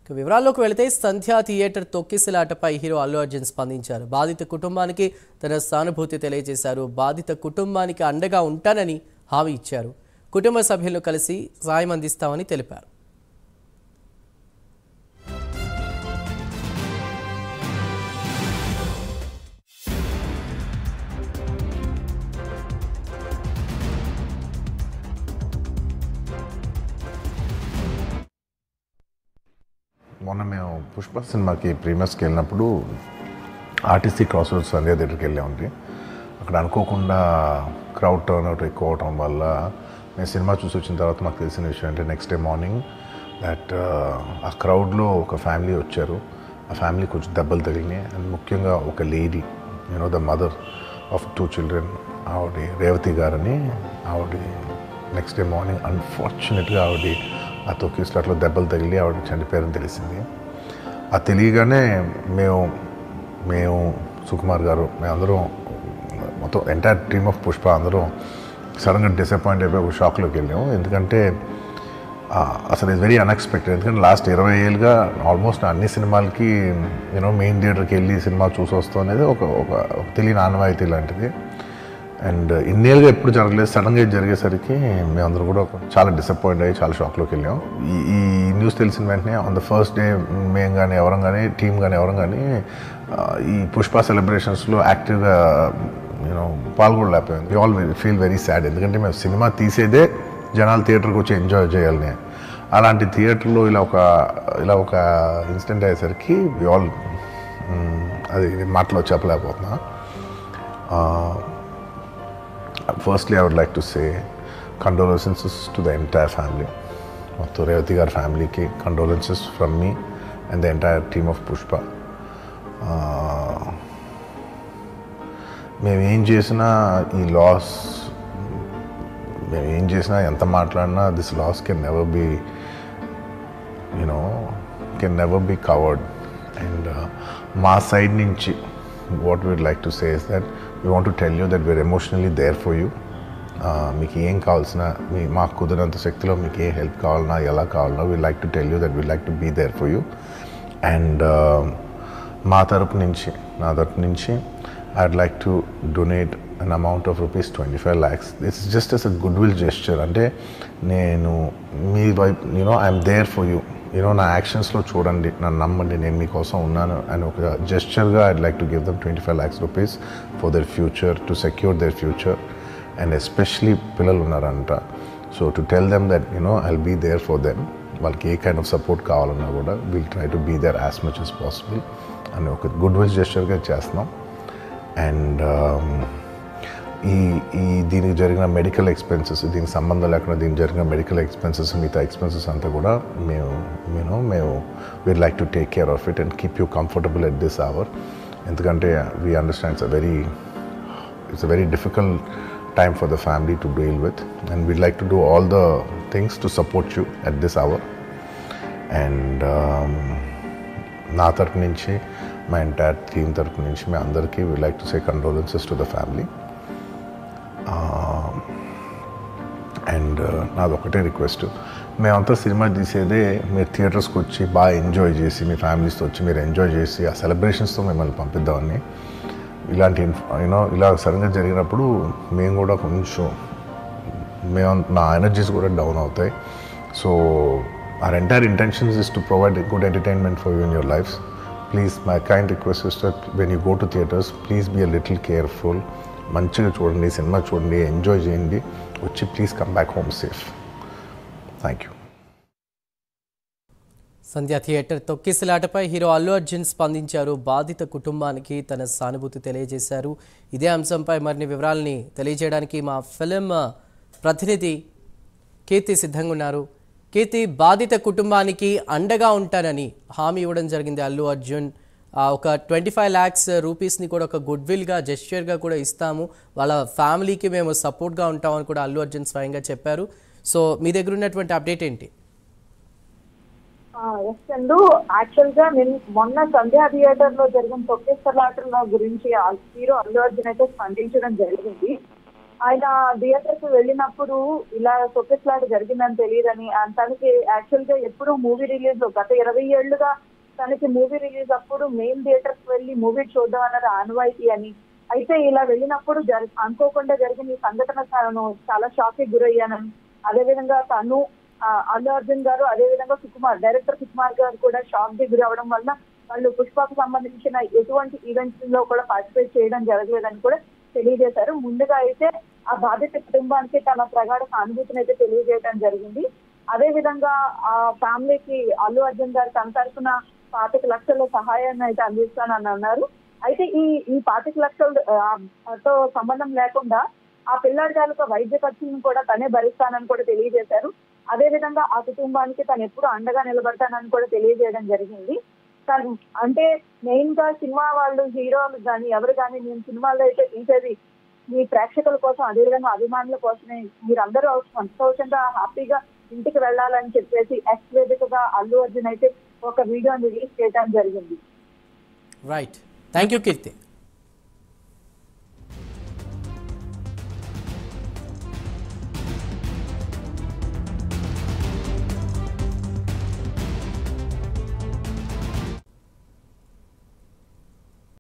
ఇక వివరాల్లోకి వెళితే సంధ్యా థియేటర్ తొక్కిసలాటపై హీరో అల్లు అర్జున్ స్పందించారు బాధిత కుటుంబానికి తన సానుభూతి తెలియజేశారు బాధిత కుటుంబానికి అండగా ఉంటానని హామీ ఇచ్చారు కుటుంబ సభ్యులను కలిసి సాయం అందిస్తామని తెలిపారు మొన్న మేము పుష్ప సినిమాకి ప్రీమియర్స్కి వెళ్ళినప్పుడు ఆర్టీసీ క్రాస్ రోడ్స్ సంధ్యా థియేటర్కి వెళ్ళామండి అక్కడ అనుకోకుండా క్రౌడ్ టర్న్ అవుట్ ఎక్కువ అవటం వల్ల మేము సినిమా చూసి వచ్చిన తర్వాత మాకు తెలిసిన విషయం అంటే నెక్స్ట్ డే మార్నింగ్ దట్ ఆ క్రౌడ్లో ఒక ఫ్యామిలీ వచ్చారు ఆ ఫ్యామిలీ కొంచెం దెబ్బలు తగిలినాయి అండ్ ముఖ్యంగా ఒక lady you know the mother of two children ఆవిడ రేవతి గారని ఆవిడ నెక్స్ట్ డే మార్నింగ్ అన్ఫార్చునేట్గా ఆవిడ ఆ తొక్కిస్లాట్లో దెబ్బలు తగిలి ఆవిడ చనిపోయారని తెలిసింది అది తెలియగానే మేము మేము సుకుమార్ గారు మేమందరం మొత్తం ఎంటైర్ టీమ్ ఆఫ్ పుష్ప అందరం సడన్గా డిసప్పాయింట్ అయిపోయి ఒక షాక్లోకి వెళ్ళాము ఎందుకంటే ఆ, అసలు ఇది వెరీ అన్ఎక్స్పెక్టెడ్ ఎందుకంటే లాస్ట్ ఇరవై ఏళ్ళుగా ఆల్మోస్ట్ అన్ని సినిమాలకి యూనో మెయిన్ థియేటర్కి వెళ్ళి సినిమా చూసి వస్తాం అనేది ఒక ఒక ఒక తెలియని ఆనవాయితీ లాంటిది అండ్ ఇన్నేళ్ళుగా ఎప్పుడు జరగలేదు సడన్గా ఇది జరిగేసరికి మేమందరం కూడా ఒక- చాలా డిసప్పాయింట్ అయ్యి చాలా షాక్లోకి వెళ్ళాం ఈ ఈ న్యూస్ తెలిసిన వెంటనే ఆన్ ద ఫస్ట్ డే మేము కానీ ఎవరం కానీ టీం కానీ ఎవరం కానీ ఆ, ఈ పుష్ప సెలబ్రేషన్స్లో యాక్టివ్గా యూనో పాల్గొనలేకపోయాం we all feel very sad ఎందుకంటే మేము సినిమా తీసేదే జనాలు థియేటర్కి వచ్చి ఎంజాయ్ చేయాలని అలాంటి థియేటర్లో ఇలా ఒక ఇలా ఒక ఇన్సిడెంట్ అయ్యేసరికి వి ఆల్ అది మాటలో చెప్పలేకపోతున్నా firstly I would like to say condolences to the entire family మొత్తం రేవతి గారి ఫ్యామిలీకి condolences from me and the entire team of Pushpa మేము ఏం చేసినా ఈ లాస్ మేము ఏం చేసినా ఎంత మాట్లాడినా this loss can never be you know can never be covered and మా సైడ్ నుంచి what we'd like to say is that we want to tell you that we're emotionally there for you మీకు ఏం కావాల్సిన మీ మాకు కుదిరినంత శక్తిలో మీకు ఏ హెల్ప్ కావాలన్నా ఎలా కావాలన్నా we like to tell you that we like to be there for you and మా తరపు నుంచి నా తరపు నుంచి I'd like to donate an amount of rupees twenty five lakhs this is just as a goodwill gesture అంటే నేను మీ వైపు you know I'm there for you you know నా యాక్షన్స్లో చూడండి నన్ను నమ్మండి నేను మీకోసం ఉన్నాను అని ఒక జెస్చర్గా I'd like to give them twenty five lakhs rupees for their future to secure their future and especially పిల్లలు ఉన్నారంట so to tell them that you know I'll be there for them వాళ్ళకి ఏ కైండ్ ఆఫ్ సపోర్ట్ కావాలన్నా కూడా will try to be there as much as possible అని ఒక good will జెస్చర్గా చేస్తున్నాం and ఈ ఈ దీనికి జరిగిన మెడికల్ ఎక్స్పెన్సెస్ దీనికి సంబంధం లేకుండా దీనికి జరిగిన మెడికల్ ఎక్స్పెన్సెస్ మిగతా ఎక్స్పెన్సెస్ అంతా కూడా మేము మేము మేము we'd like to take care of it and keep you comfortable at this hour ఎందుకంటే we understand it's a very it's a very difficult time for the family to deal with and we'd like to do all the things to support you at this hour and um, నా తరపు నుంచి మా entire team తరపు నుంచి మీ అందరికీ we like to say condolences to the family and నాది ఒకటే రిక్వెస్ట్ మేమంతా సినిమా తీసేదే మీరు థియేటర్స్కి వచ్చి బాగా ఎంజాయ్ చేసి మీ ఫ్యామిలీస్తో వచ్చి మీరు ఎంజాయ్ చేసి ఆ సెలబ్రేషన్స్తో మిమ్మల్ని పంపిద్దామని ఇలాంటి యూనో ఇలా సడన్గా జరిగినప్పుడు మేము కూడా కొంచెం మేము మా ఎనర్జీస్ కూడా డౌన్ అవుతాయి so our entire intentions is to provide good entertainment for you in your life please my kind request is that when you go to theatres please be a little careful మంచిగా చూడండి సినిమా చూడండి enjoy చేయండి వచ్చి please come back home safe thank you Sandhya theatre తొక్కిసలాటపై hero Allu Arjun స్పందించారు బాధిత కుటుంబానికి తన సానుభూతి తెలియజేశారు ఇదే అంశంపై మరిన్ని వివరాలని తెలియజేయడానికి మా ఫిలిం ప్రతినిధి కీర్తి సిద్ధంగా ఉన్నారు కీర్తి బాధిత కుటుంబానికి అండగా ఉంటానని హామీ ఇవ్వడం జరిగింది అల్లు అర్జున్ ఆ, ఒక ట్వంటీ ఫైవ్ ల్యాక్స్ రూపీస్ని కూడా ఒక గుడ్ విల్గా జెస్చర్గా కూడా ఇస్తాము వాళ్ళ ఫ్యామిలీకి మేము సపోర్ట్గా ఉంటామని కూడా అల్లు అర్జున్ స్వయంగా చెప్పారు సో మీ దగ్గర ఉన్నటువంటి అప్డేట్ ఏంటి ఎస్ చందు యాక్చువల్ గా నేను మొన్న సంధ్యా థియేటర్ లో జరిగిన తొక్కిస్తలాటల గురించి ఆ హీరో అల్లు అర్జున్ అయితే స్పందించడం జరిగింది ఆయన థియేటర్ కి వెళ్ళినప్పుడు ఇలా తొక్కిసలాట జరిగిందని తెలియదని ఆ తనకి యాక్చువల్ గా ఎప్పుడు మూవీ రిలీజ్ గత ఇరవై ఏళ్లుగా తనకి మూవీ రిలీజ్ అప్పుడు మెయిన్ థియేటర్స్ వెళ్ళి మూవీ చూద్దాం అన్నది ఆనవాయితీ అని అయితే ఇలా వెళ్ళినప్పుడు జరి అనుకోకుండా జరిగిన ఈ సంఘటన తాను చాలా షాక్ కి గురయ్యానని అదేవిధంగా తను ఆ, అల్లు అర్జున్ గారు అదేవిధంగా సుకుమార్ డైరెక్టర్ సుకుమార్ గారు కూడా షాక్ కి గురి అవడం వల్ల వాళ్ళు పుష్పకు సంబంధించిన ఎటువంటి ఈవెంట్స్ లో కూడా పార్టిసిపేట్ చేయడం జరగలేదని కూడా తెలియజేశారు ముందుగా అయితే ఆ బాధిత కుటుంబానికి తన ప్రగాఢ సానుభూతిని అయితే తెలియజేయడం జరిగింది అదే విధంగా ఆ ఫ్యామిలీకి అల్లు అర్జున్ గారు తన తరఫున పాతిక లక్షల సహాయాన్ని అయితే అందిస్తానని అన్నారు అయితే ఈ ఈ పాతిక లక్షల ఆ, తో సంబంధం లేకుండా ఆ పిల్లాడి తాలూకా వైద్య ఖర్చులను కూడా తనే భరిస్తానని కూడా తెలియజేశారు అదే విధంగా ఆ కుటుంబానికి తను ఎప్పుడు అండగా నిలబడతానని కూడా తెలియజేయడం జరిగింది తను అంటే మెయిన్ గా సినిమా వాళ్ళు హీరోలు కానీ ఎవరు కానీ నేను సినిమాల్లో అయితే తీసేది మీ ప్రేక్షకుల కోసం అదేవిధంగా అభిమానుల కోసమే మీరందరూ సంతోషంగా హ్యాపీగా ఇంటికి వెళ్ళాలని చెప్పేసి ఎక్స్ వేదికగా అల్లు అర్జున్ అయితే ఒక వీడియోని రిలీజ్ చేయడం జరిగింది రైట్ థ్యాంక్ యూ కీర్తి